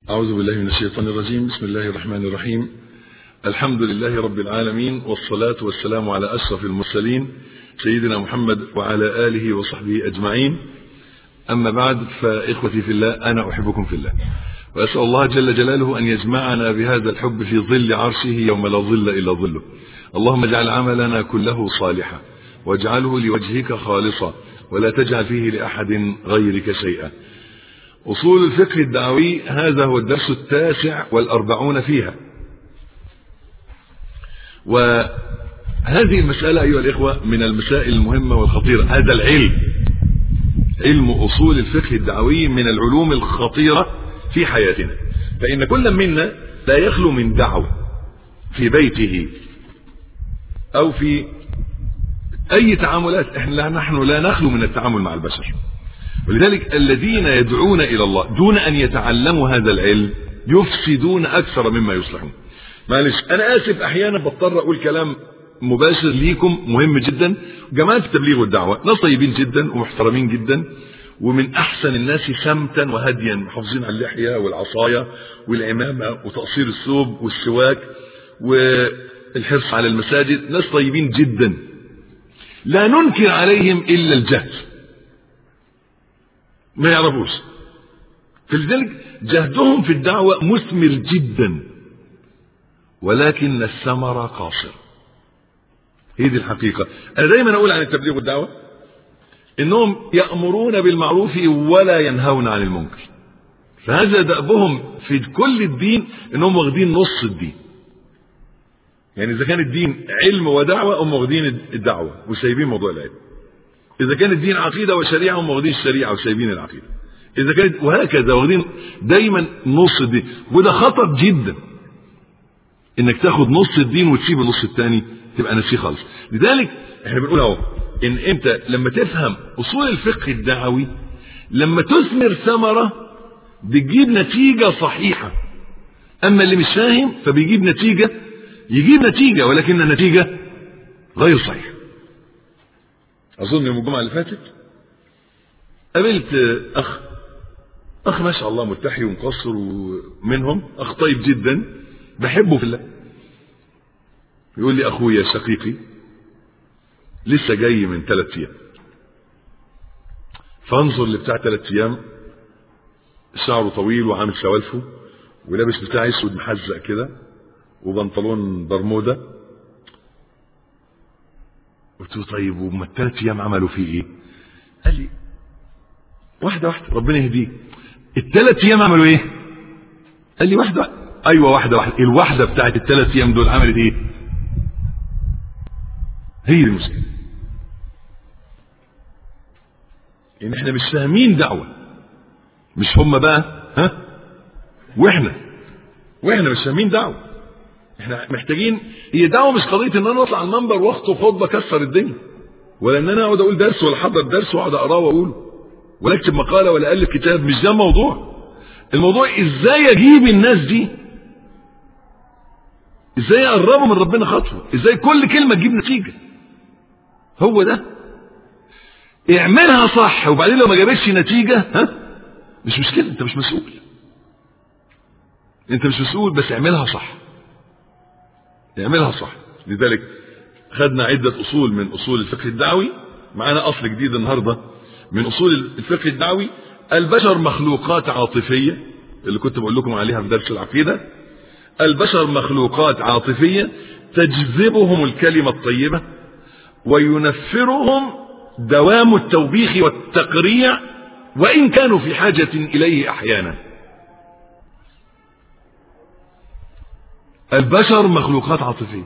أعوذ بالله من الشيطان الرجيم بسم الله الرحمن الرحيم الحمد لله رب العالمين والصلاة والسلام على أشرف المرسلين سيدنا محمد وعلى آله وصحبه أجمعين أما بعد فإخوتي في الله أنا أحبكم في الله وأسأل الله جل جلاله أن يجمعنا بهذا الحب في ظل عرشه يوم لا ظل إلا ظله اللهم اجعل عملنا كله صالحا واجعله لوجهك خالصا ولا تجعل فيه لأحد غيرك شيئا أصول الفقه الدعوي هذا هو الدرس التاسع والأربعون فيها وهذه المسألة أيها الإخوة من المسائل المهمة والخطيرة هذا العلم علم أصول الفقه الدعوي من العلوم الخطيرة في حياتنا فإن كل منا لا يخلو من دعوة في بيته أو في أي تعاملات احنا نحن لا نخلو من التعامل مع البشر ولذلك الذين يدعون إلى الله دون أن يتعلموا هذا العلم يفسدون أكثر مما يصلحون معلش أنا آسف أحيانا بضطر أقول كلام مباشر ليكم مهم جدا جماعة التبليغ والدعوة ناس طيبين جدا ومحترمين جدا ومن أحسن الناس سمتا وهديا محافظين على اللحية والعصاية والعمامة وتقصير الثوب والسواك والحرص على المساجد ناس طيبين جدا لا ننكر عليهم إلا الجهل ما يعرفوش فلذلك جهدهم في الدعوة مثمر جدا ولكن الثمرة قاصرة هي دي الحقيقة أنا دايما أقول عن التبليغ والدعوة إنهم يأمرون بالمعروف ولا ينهون عن المنكر فهذا دأبهم في كل الدين إنهم واخدين نص الدين يعني إذا كان الدين علم ودعوة هم واخدين الدعوة وسايبين موضوع العلم إذا كان الدين عقيدة وشريعة هم واخدين الشريعة وسايبين العقيدة إذا كانت وهكذا واخدين دايما نص الدين وده خطر جدا إنك تاخد نص الدين وتسيب النص الثاني تبقى نسيه خالص لذلك احنا بنقول اهو ان انت لما تفهم اصول الفقه الدعوي لما تثمر ثمرة بتجيب نتيجة صحيحة اما اللي مش فاهم فبيجيب نتيجة يجيب نتيجة ولكن النتيجة غير صحيحة اظن يوم الجمعة اللي فاتت قابلت اخ اخ ما شاء الله ملتحي ومقصر ومنهم اخ طيب جدا بحبه في الله يقول لي اخويا شقيقي لسه جاي من ثلاث ايام فانظر لبتاع ثلاث ايام شعره طويل وعامل سوالفه ولابس بتاع اسود محزق كده وبنطلون برمودا قلت له طيب وما الثلاث ايام عملوا فيه ايه؟ قال لي واحده واحده ربنا يهديه الثلاث ايام عملوا ايه؟ قال لي واحده واحده ايوه واحده واحده الواحده بتاعت الثلاث ايام دول عملت ايه؟ هي المشكله ان احنا مش فاهمين دعوه مش هم بقى ها واحنا واحنا مش فاهمين دعوه احنا محتاجين هي دعوه مش قضيه ان انا اطلع على المنبر واخطب خطبه كسر الدنيا ولا ان انا اقعد اقول درس ولا احضر درس واقعد اقراه واقوله ولا اكتب مقاله ولا الف كتاب مش ده الموضوع الموضوع ازاي اجيب الناس دي ازاي اقربهم من ربنا خطوه ازاي كل كلمه تجيب نتيجه هو ده اعملها صح وبعدين لو ما جابتش نتيجه ها مش مشكله انت مش مسؤول انت مش مسؤول بس اعملها صح اعملها صح لذلك خدنا عده اصول من اصول الفقه الدعوي معانا اصل جديد النهارده من اصول الفقه الدعوي البشر مخلوقات عاطفيه اللي كنت بقول لكم عليها في درس العقيده البشر مخلوقات عاطفيه تجذبهم الكلمه الطيبه وينفرهم دوام التوبيخ والتقريع وإن كانوا في حاجة إليه أحيانا البشر مخلوقات عاطفية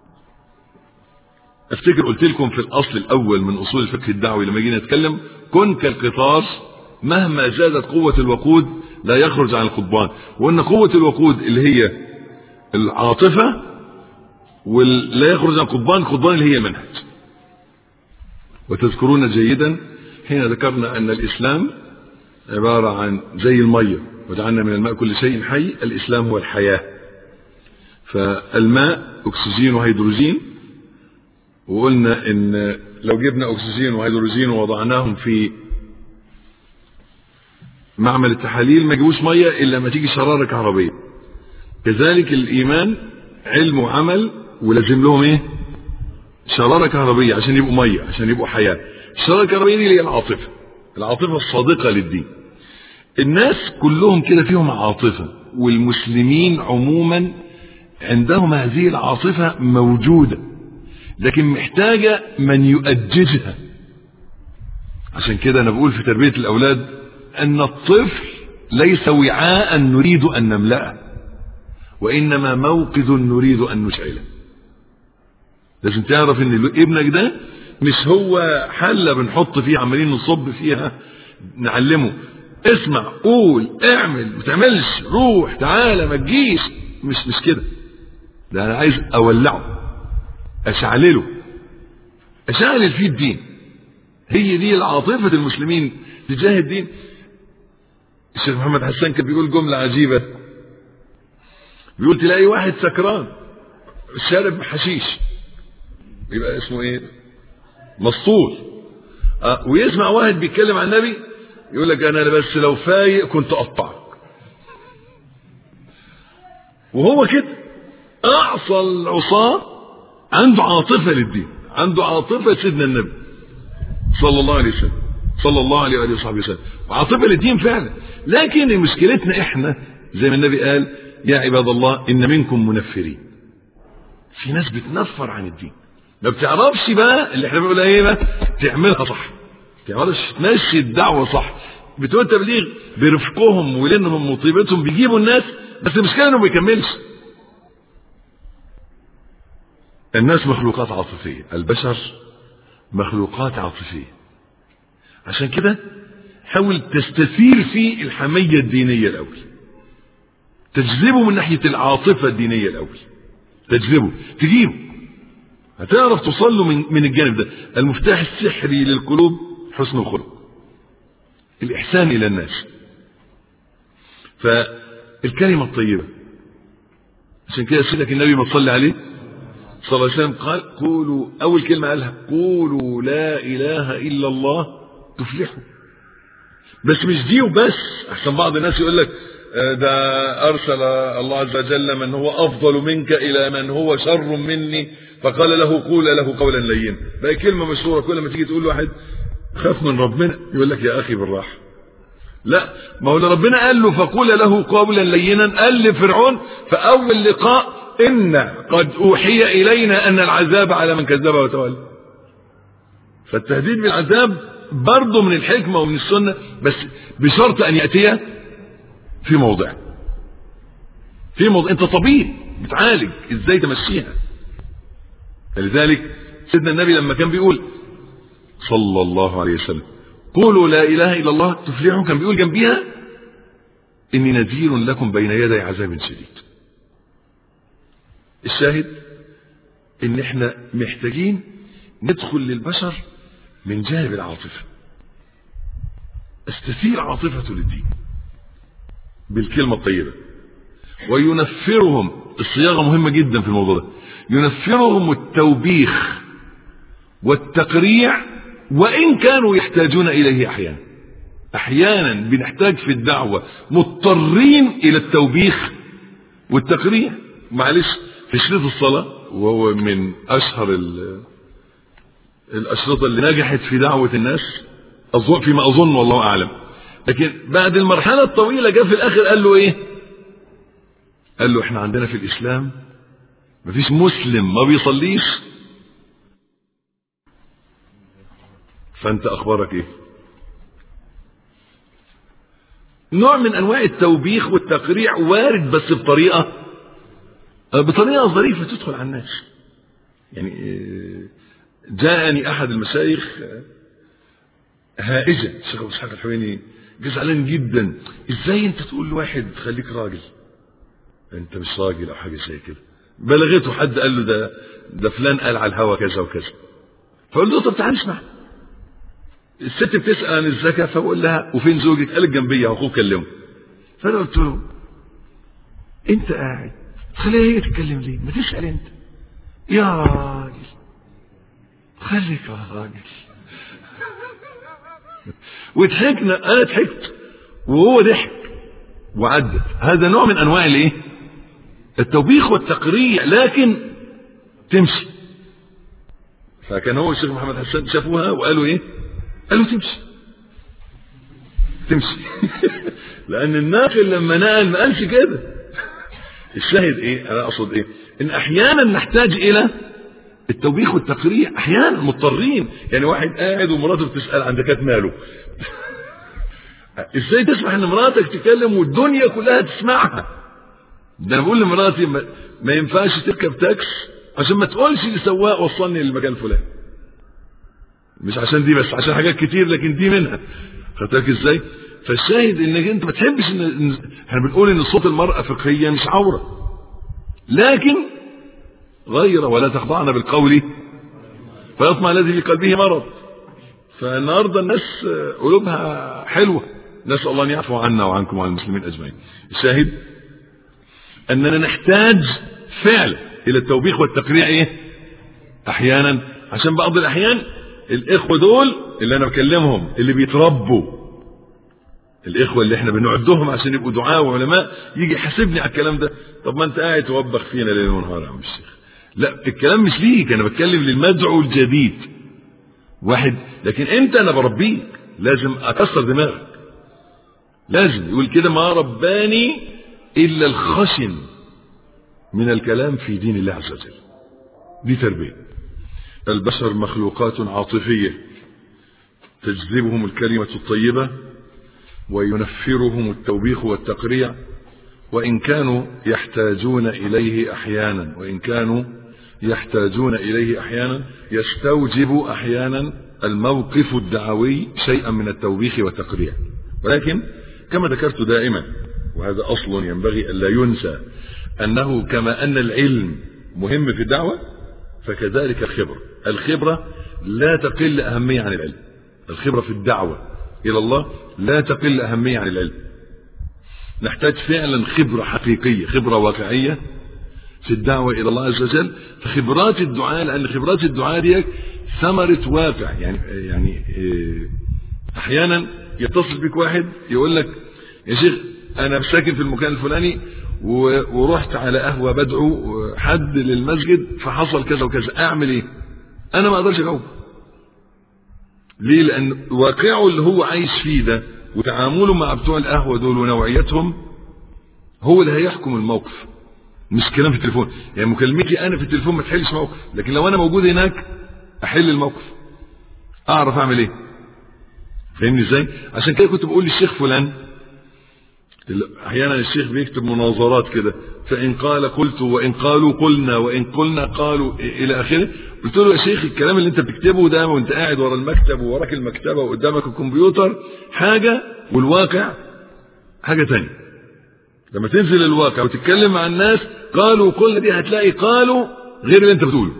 افتكر قلت لكم في الأصل الأول من أصول الفقه الدعوي لما جينا نتكلم كن كالقطار مهما زادت قوة الوقود لا يخرج عن القضبان وأن قوة الوقود اللي هي العاطفة ولا يخرج عن القضبان القضبان اللي هي المنهج وتذكرون جيدا حين ذكرنا أن الإسلام عبارة عن زي المية وجعلنا من الماء كل شيء حي الإسلام هو الحياة فالماء أكسجين وهيدروجين وقلنا إن لو جبنا أكسجين وهيدروجين ووضعناهم في معمل التحاليل ما يجيبوش ميه الا لما تيجي شراره كهربيه كذلك الايمان علم وعمل ولازم لهم ايه شراره كهربيه عشان يبقوا ميه عشان يبقوا حياه الشراره الكهربيه دي اللي هي العاطفه العاطفه الصادقه للدين الناس كلهم كده فيهم عاطفه والمسلمين عموما عندهم هذه العاطفه موجوده لكن محتاجه من يؤججها عشان كده انا بقول في تربيه الاولاد ان الطفل ليس وعاء نريد ان نملأه وانما موقد نريد ان نشعله لازم تعرف ان ابنك ده مش هو حلة بنحط فيه عمالين نصب فيها نعلمه اسمع قول اعمل ما تعملش روح تعالى ما تجيش مش مش كده ده انا عايز اولعه اشعلله اشعلل فيه الدين هي دي العاطفة المسلمين تجاه الدين الشيخ محمد حسان كان بيقول جملة عجيبة بيقول تلاقي واحد سكران شارب حشيش يبقى اسمه ايه مسطول أه ويسمع واحد بيتكلم عن النبي يقول لك انا بس لو فايق كنت اقطعك وهو كده اعصى العصاة عنده عاطفة للدين عنده عاطفة سيدنا النبي صلى الله عليه وسلم صلى الله عليه وآله وصحبه وسلم وعاطفة للدين فعلا لكن مشكلتنا احنا زي ما النبي قال يا عباد الله ان منكم منفرين في ناس بتنفر عن الدين ما بتعرفش بقى اللي احنا بنقول ايه بقى تعملها صح تعرفش تمشي الدعوة صح بتوع التبليغ برفقهم ولينهم وطيبتهم بيجيبوا الناس بس المشكلة انه ما بيكملش الناس مخلوقات عاطفية البشر مخلوقات عاطفية عشان كده حاول تستثير في الحمية الدينية الأول تجذبه من ناحية العاطفة الدينية الأول تجذبه تجيبه هتعرف توصل له من, من الجانب ده المفتاح السحري للقلوب حسن الخلق الإحسان إلى الناس فالكلمة الطيبة عشان كده سيدك النبي ما تصلي عليه صلى الله عليه وسلم قال قولوا أول كلمة قالها قولوا لا إله إلا الله تفلحوا بس مش دي وبس أحسن بعض الناس يقول لك ده أرسل الله عز وجل من هو أفضل منك إلى من هو شر مني فقال له قول له قولا لينا بقى كلمة مشهورة كل ما تيجي تقول واحد خاف من ربنا يقول لك يا أخي بالراحة لا ما هو ربنا قال له فقول له قولا لينا قال لفرعون فأول لقاء إن قد أوحي إلينا أن العذاب على من كذب وتولى فالتهديد بالعذاب برضه من الحكمة ومن السنة بس بشرط أن يأتي في موضع في موضع أنت طبيب بتعالج إزاي تمشيها فلذلك سيدنا النبي لما كان بيقول صلى الله عليه وسلم قولوا لا إله إلا الله تفلحوا كان بيقول جنبيها إني نذير لكم بين يدي عذاب شديد الشاهد ان احنا محتاجين ندخل للبشر من جانب العاطفة استثير عاطفته للدين بالكلمة الطيبة وينفرهم الصياغة مهمة جدا في الموضوع ده ينفرهم التوبيخ والتقريع وإن كانوا يحتاجون إليه أحيانا أحيانا بنحتاج في الدعوة مضطرين إلى التوبيخ والتقريع معلش في شريط الصلاة وهو من أشهر الأشرطة اللي نجحت في دعوة الناس أظن فيما أظن والله أعلم لكن بعد المرحلة الطويلة جاء في الآخر قال له إيه قال له إحنا عندنا في الإسلام مفيش مسلم ما بيصليش فأنت أخبارك إيه نوع من أنواع التوبيخ والتقريع وارد بس بطريقة بطريقة ظريفة تدخل على الناس يعني جاءني أحد المشايخ هائجة الشيخ أبو إسحاق الحويني زعلان جدا إزاي أنت تقول لواحد خليك راجل أنت مش راجل أو حاجة زي كده بلغته حد قال له ده ده فلان قال على الهوا كذا وكذا فقال له طب تعالى اسمع الست بتسأل عن الزكاة فبقول لها وفين زوجك قالت جنبي أخوك كلمه فأنا قلت له أنت قاعد خليها هي تتكلم ليه ما تسأل انت يا راجل خليك يا راجل وضحكنا انا ضحكت وهو ضحك وعدت هذا نوع من انواع الايه التوبيخ والتقريع لكن تمشي فكان هو الشيخ محمد حسان شافوها وقالوا ايه قالوا تمشي تمشي لان الناقل لما نقل ما قالش كده الشاهد ايه انا اقصد ايه ان احيانا نحتاج الى التوبيخ والتقريع احيانا مضطرين يعني واحد قاعد ومراته بتسال عن زكاه ماله ازاي تسمح ان مراتك تتكلم والدنيا كلها تسمعها ده انا بقول لمراتي ما, ما ينفعش تركب تاكس عشان ما تقولش لسواق وصلني للمكان الفلاني مش عشان دي بس عشان حاجات كتير لكن دي منها خدتك ازاي فالشاهد انك انت ما تحبش ان احنا بنقول ان صوت المرأة فقهيا مش عورة لكن غير ولا تخضعن بالقول فيطمع الذي في قلبه مرض فالنهارده الناس قلوبها حلوه نسال الله ان يعفو عنا وعنكم وعن المسلمين اجمعين الشاهد اننا نحتاج فعلا الى التوبيخ والتقريع ايه احيانا عشان بعض الاحيان الاخوه دول اللي انا بكلمهم اللي بيتربوا الاخوه اللي احنا بنعدهم عشان يبقوا دعاء وعلماء يجي يحاسبني على الكلام ده طب ما انت قاعد توبخ فينا ليل ونهار يا عم الشيخ لا الكلام مش ليك انا بتكلم للمدعو الجديد واحد لكن انت انا بربيك لازم اكسر دماغك لازم يقول كده ما رباني الا الخشن من الكلام في دين الله عز وجل دي تربيه البشر مخلوقات عاطفيه تجذبهم الكلمه الطيبه وينفرهم التوبيخ والتقريع وإن كانوا يحتاجون إليه أحيانا وإن كانوا يحتاجون إليه أحيانا يستوجب أحيانا الموقف الدعوي شيئا من التوبيخ والتقريع ولكن كما ذكرت دائما وهذا أصل ينبغي ألا ينسى أنه كما أن العلم مهم في الدعوة فكذلك الخبرة الخبرة لا تقل أهمية عن العلم الخبرة في الدعوة إلى الله لا تقل أهمية عن العلم نحتاج فعلا خبرة حقيقية خبرة واقعية في الدعوة إلى الله عز وجل فخبرات الدعاء لأن خبرات الدعاء دي ثمرة واقع يعني يعني أحيانا يتصل بك واحد يقول لك يا شيخ أنا ساكن في المكان الفلاني ورحت على قهوة بدعو حد للمسجد فحصل كذا وكذا أعمل إيه؟ أنا ما أقدرش أجاوب ليه لأن واقعه اللي هو عايش فيه ده وتعامله مع بتوع القهوة دول ونوعيتهم هو اللي هيحكم الموقف مش كلام في التليفون يعني مكالمتي انا في التليفون ما تحلش موقف لكن لو انا موجود هناك احل الموقف اعرف اعمل ايه فاهمني ازاي عشان كده كنت بقول للشيخ فلان احيانا الشيخ بيكتب مناظرات كده فان قال قلت وان قالوا قلنا وان قلنا قالوا الى اخره قلت له يا شيخ الكلام اللي انت بتكتبه ده وانت قاعد ورا المكتب ووراك المكتبه وقدامك الكمبيوتر حاجه والواقع حاجه ثانيه لما تنزل الواقع وتتكلم مع الناس قالوا كل دي هتلاقي قالوا غير اللي انت بتقوله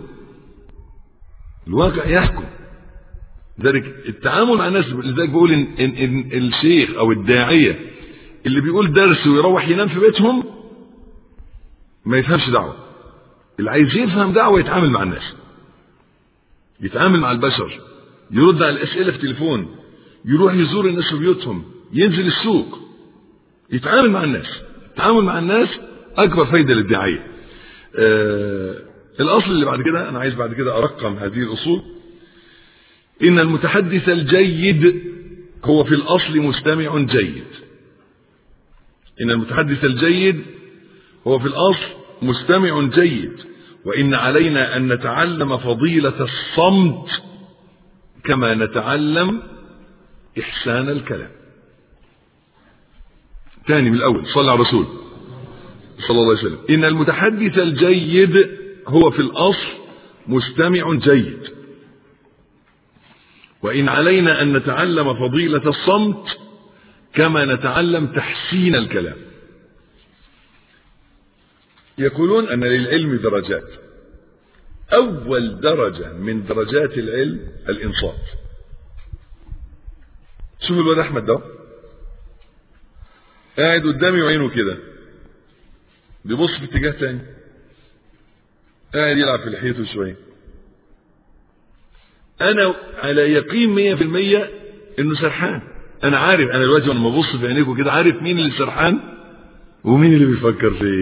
الواقع يحكم ذلك التعامل مع الناس لذلك بقول إن, إن, إن الشيخ او الداعيه اللي بيقول درس ويروح ينام في بيتهم ما يفهمش دعوه اللي عايز يفهم دعوه يتعامل مع الناس يتعامل مع البشر يرد على الاسئله في تليفون يروح يزور الناس في بيوتهم ينزل السوق يتعامل مع الناس التعامل مع الناس اكبر فايده للداعيه آه الاصل اللي بعد كده انا عايز بعد كده ارقم هذه الاصول ان المتحدث الجيد هو في الاصل مستمع جيد ان المتحدث الجيد هو في الاصل مستمع جيد وان علينا ان نتعلم فضيله الصمت كما نتعلم احسان الكلام تاني من الاول صلى على الرسول صلى الله عليه وسلم ان المتحدث الجيد هو في الاصل مستمع جيد وان علينا ان نتعلم فضيله الصمت كما نتعلم تحسين الكلام يقولون ان للعلم درجات اول درجه من درجات العلم الانصات شوف الواد احمد ده قاعد قدامي وعينه كده بيبص في اتجاه تاني قاعد يلعب في لحيته شويه انا على يقين مية في المية انه سرحان انا عارف انا دلوقتي وانا ببص في عينيكم كده عارف مين اللي سرحان ومين اللي بيفكر في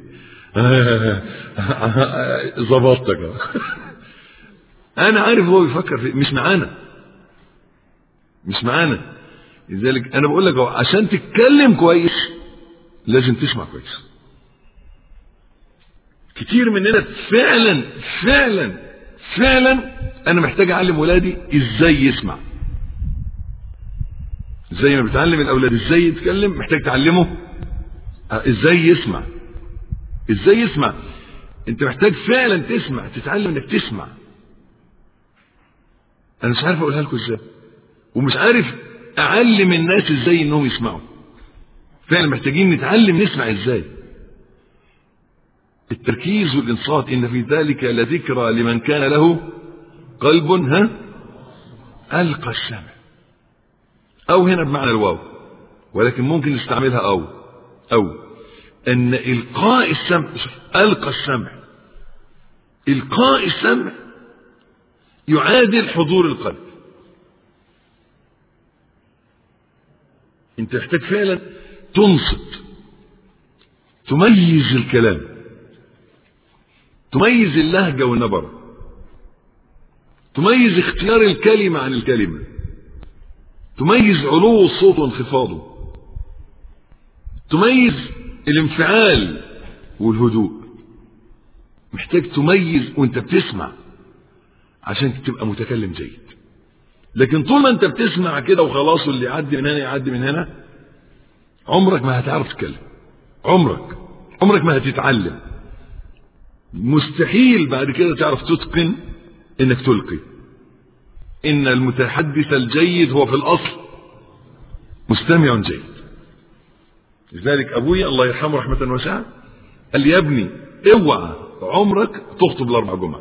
ظبطتك انا عارف هو بيفكر في مش معانا مش معانا لذلك انا بقول لك عشان تتكلم كويس لازم تسمع كويس كتير مننا فعلا فعلا فعلا انا محتاج اعلم ولادي ازاي يسمع زي ما بتعلم الاولاد ازاي يتكلم محتاج تعلمه ازاي يسمع ازاي يسمع انت محتاج فعلا تسمع تتعلم انك تسمع انا مش عارف اقولها لكم ازاي ومش عارف اعلم الناس ازاي انهم يسمعوا فعلا محتاجين نتعلم نسمع ازاي التركيز والانصات ان في ذلك لذكرى لمن كان له قلب ها القى السمع او هنا بمعنى الواو ولكن ممكن نستعملها او او ان القاء السمع القى السمع القاء السمع يعادل حضور القلب انت محتاج فعلا تنصت تميز الكلام تميز اللهجة والنبرة تميز اختيار الكلمة عن الكلمة تميز علو الصوت وانخفاضه تميز الانفعال والهدوء محتاج تميز وانت بتسمع عشان تبقى متكلم جيد لكن طول ما انت بتسمع كده وخلاص واللي يعدي من هنا يعدي من هنا عمرك ما هتعرف تتكلم عمرك عمرك ما هتتعلم مستحيل بعد كده تعرف تتقن انك تلقي ان المتحدث الجيد هو في الاصل مستمع جيد لذلك ابويا الله يرحمه رحمه واسعه قال لي يا ابني اوعى عمرك تخطب الاربع جمعه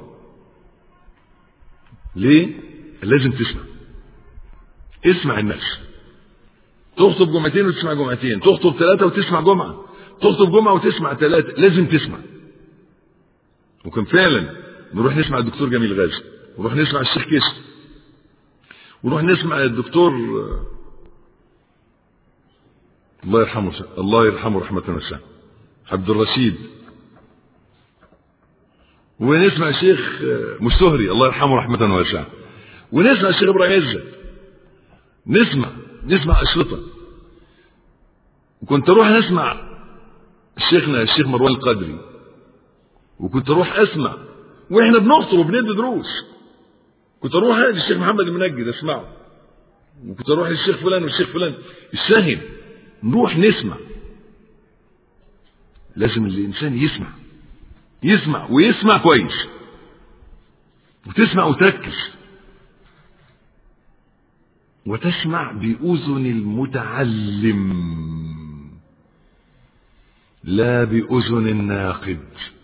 ليه لازم تسمع اسمع الناس تخطب جمعتين وتسمع جمعتين تخطب ثلاثة وتسمع جمعة تخطب جمعة وتسمع ثلاثة لازم تسمع وكان فعلا نروح نسمع الدكتور جميل غازي ونروح نسمع الشيخ كشف ونروح نسمع الدكتور الله يرحمه الله يرحمه رحمة واسعة عبد الرشيد ونسمع الشيخ مستهري الله يرحمه رحمة واسعة ونسمع الشيخ ابراهيم عزت نسمع نسمع أشرطة وكنت أروح أسمع شيخنا الشيخ مروان القدري وكنت أروح أسمع وإحنا بنخطب وبندي دروس كنت أروح للشيخ محمد المنجد أسمعه وكنت أروح للشيخ فلان والشيخ فلان الشاهد نروح نسمع لازم الإنسان يسمع يسمع ويسمع كويس وتسمع وتركز وتسمع بأذن المتعلم لا بأذن الناقد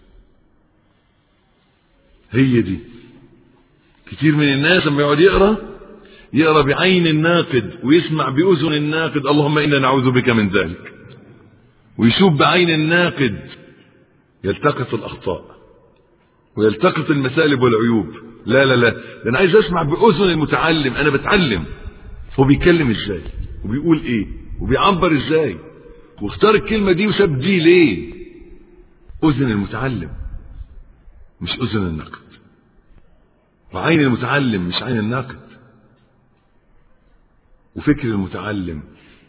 هي دي كتير من الناس لما يقعد يقرا يقرا بعين الناقد ويسمع بأذن الناقد اللهم إنا نعوذ بك من ذلك ويشوف بعين الناقد يلتقط الأخطاء ويلتقط المسالب والعيوب لا لا لا ده أنا عايز أسمع بأذن المتعلم أنا بتعلم هو بيتكلم ازاي وبيقول ايه وبيعبر ازاي واختار الكلمة دي وساب دي ليه اذن المتعلم مش اذن الناقد وعين المتعلم مش عين الناقد وفكر المتعلم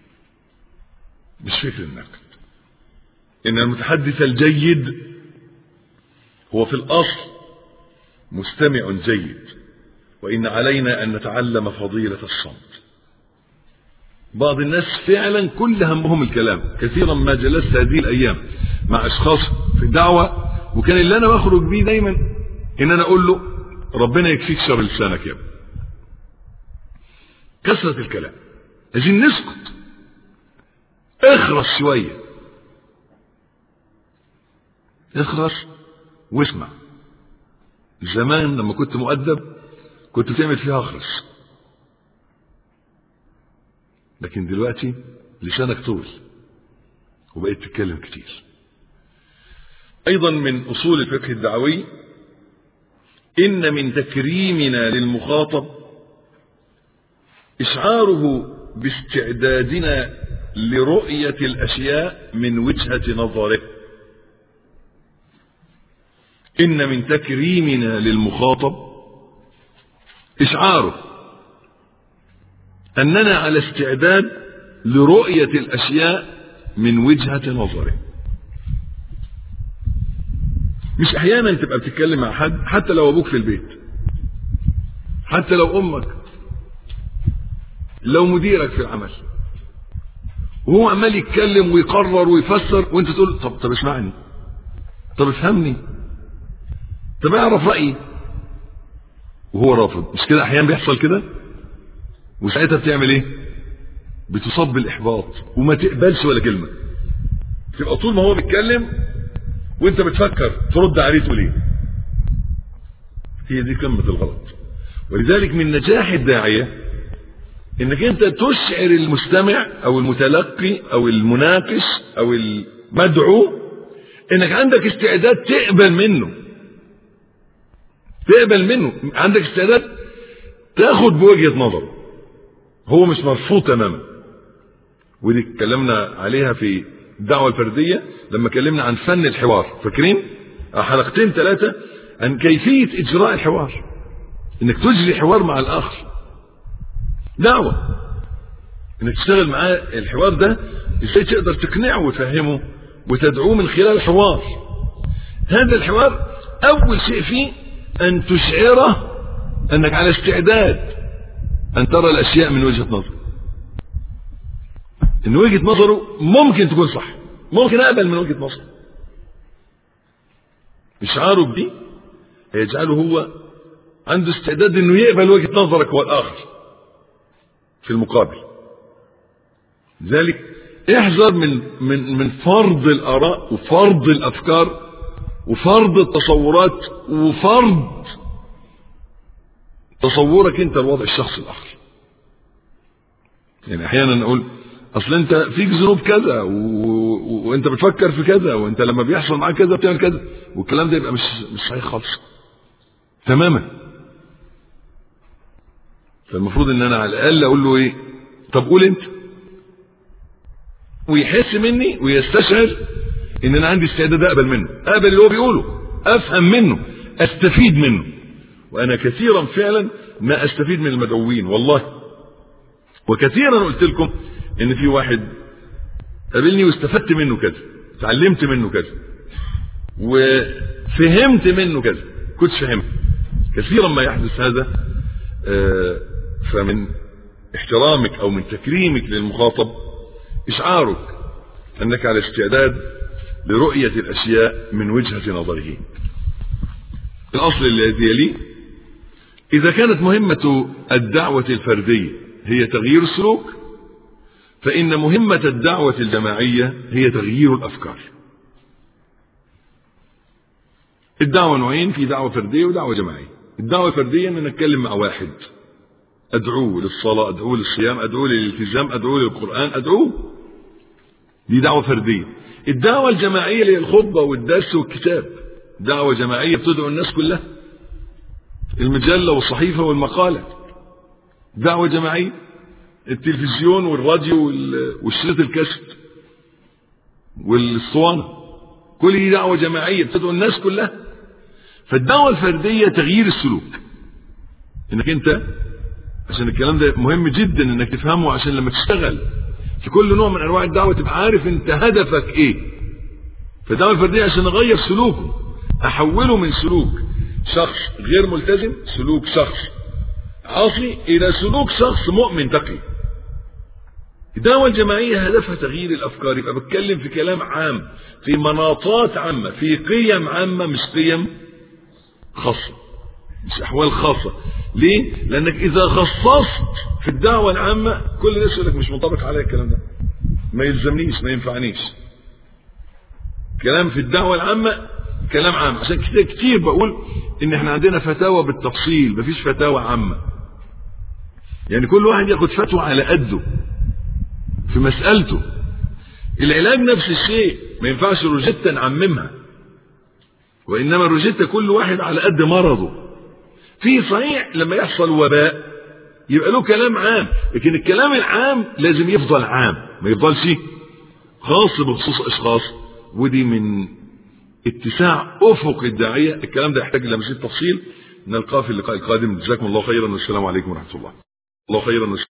مش فكر الناقد ان المتحدث الجيد هو في الاصل مستمع جيد وان علينا ان نتعلم فضيله الصمت بعض الناس فعلا كل همهم الكلام كثيرا ما جلست هذه الايام مع اشخاص في الدعوه وكان اللي انا بخرج بيه دايما ان انا اقول له ربنا يكفيك شر لسانك يا ابني كثره الكلام عايزين نسكت اخرس شويه اخرس واسمع زمان لما كنت مؤدب كنت تعمل فيها اخرس لكن دلوقتي لسانك طول وبقيت تتكلم كتير ايضا من اصول الفقه الدعوي ان من تكريمنا للمخاطب اشعاره باستعدادنا لرؤية الأشياء من وجهة نظره إن من تكريمنا للمخاطب إشعاره أننا على استعداد لرؤية الأشياء من وجهة نظره مش أحيانا تبقى بتتكلم مع حد حتى لو أبوك في البيت حتى لو أمك لو مديرك في العمل وهو عمال يتكلم ويقرر ويفسر وانت تقول طب طب اسمعني طب افهمني طب اعرف رأيي وهو رافض مش كده احيانا بيحصل كده وساعتها بتعمل ايه بتصاب بالاحباط وما تقبلش ولا كلمه تبقى طول ما هو بيتكلم وانت بتفكر ترد عليه تقول ايه هي دي قمه الغلط ولذلك من نجاح الداعيه انك انت تشعر المستمع او المتلقي او المناقش او المدعو انك عندك استعداد تقبل منه تقبل منه عندك استعداد تاخد بوجهه نظره هو مش مرفوض تماما ودي اتكلمنا عليها في الدعوه الفرديه لما اتكلمنا عن فن الحوار فاكرين حلقتين ثلاثه عن كيفيه اجراء الحوار انك تجري حوار مع الاخر دعوه انك تشتغل معاه الحوار ده ازاي تقدر تقنعه وتفهمه وتدعوه من خلال الحوار هذا الحوار اول شيء فيه ان تشعره انك على استعداد ان ترى الاشياء من وجهه نظر ان وجهه نظره ممكن تكون صح ممكن اقبل من وجهه نظره اشعاره بدي هيجعله هو عنده استعداد انه يقبل وجهه نظرك هو الاخر في المقابل لذلك احذر من من من فرض الاراء وفرض الافكار وفرض التصورات وفرض تصورك انت لوضع الشخص الاخر يعني احيانا نقول اصل انت فيك ذنوب كذا و... و... وانت بتفكر في كذا وانت لما بيحصل معاك كذا بتعمل كذا والكلام ده يبقى مش مش صحيح خالص تماما فالمفروض ان انا على الاقل اقول له ايه طب قول انت ويحس مني ويستشعر ان انا عندي استعداد اقبل منه اقبل اللي هو بيقوله افهم منه استفيد منه وانا كثيرا فعلا ما استفيد من المدعوين والله وكثيرا قلت لكم ان في واحد قابلني واستفدت منه كذا اتعلمت منه كذا وفهمت منه كذا كنت فهمت كثيرا ما يحدث هذا فمن احترامك او من تكريمك للمخاطب اشعارك انك على استعداد لرؤية الاشياء من وجهة نظره الاصل الذي يليه اذا كانت مهمة الدعوة الفردية هي تغيير السلوك فان مهمة الدعوة الجماعية هي تغيير الافكار الدعوة نوعين في دعوة فردية ودعوة جماعية الدعوة الفردية ان نتكلم مع واحد ادعوه للصلاة ادعوه للصيام ادعوه للالتزام ادعوه للقرآن ادعوه دي دعوة فردية الدعوة الجماعية اللي هي الخطبة والدرس والكتاب دعوة جماعية بتدعو الناس كلها المجلة والصحيفة والمقالة دعوة جماعية التلفزيون والراديو والشريط الكاسيت والاسطوانة كل دي دعوة جماعية بتدعو الناس كلها فالدعوة الفردية تغيير السلوك انك انت عشان الكلام ده مهم جدا انك تفهمه عشان لما تشتغل في كل نوع من انواع الدعوه تبقى عارف انت هدفك ايه فالدعوه الفرديه عشان اغير سلوكه احوله من سلوك شخص غير ملتزم سلوك شخص عاصي الى سلوك شخص مؤمن تقي الدعوة الجماعية هدفها تغيير الأفكار يبقى بتكلم في كلام عام في مناطات عامة في قيم عامة مش قيم خاصة مش أحوال خاصة ليه؟ لأنك إذا خصصت في الدعوة العامة كل الناس يقول لك مش منطبق عليا الكلام ده ما يلزمنيش ما ينفعنيش كلام في الدعوة العامة كلام عام عشان كده كتير بقول ان احنا عندنا فتاوى بالتفصيل مفيش فتاوى عامة يعني كل واحد ياخد فتوى على قده في مسألته العلاج نفس الشيء ما ينفعش روجيتا نعممها وإنما الروجيتا كل واحد على قد مرضه في صحيح لما يحصل وباء يبقى له كلام عام لكن الكلام العام لازم يفضل عام ما يفضلش خاص بخصوص اشخاص ودي من اتساع افق الداعيه الكلام ده يحتاج الى مزيد تفصيل نلقاه في اللقاء القادم جزاكم الله خيرا والسلام عليكم ورحمه الله الله خيرا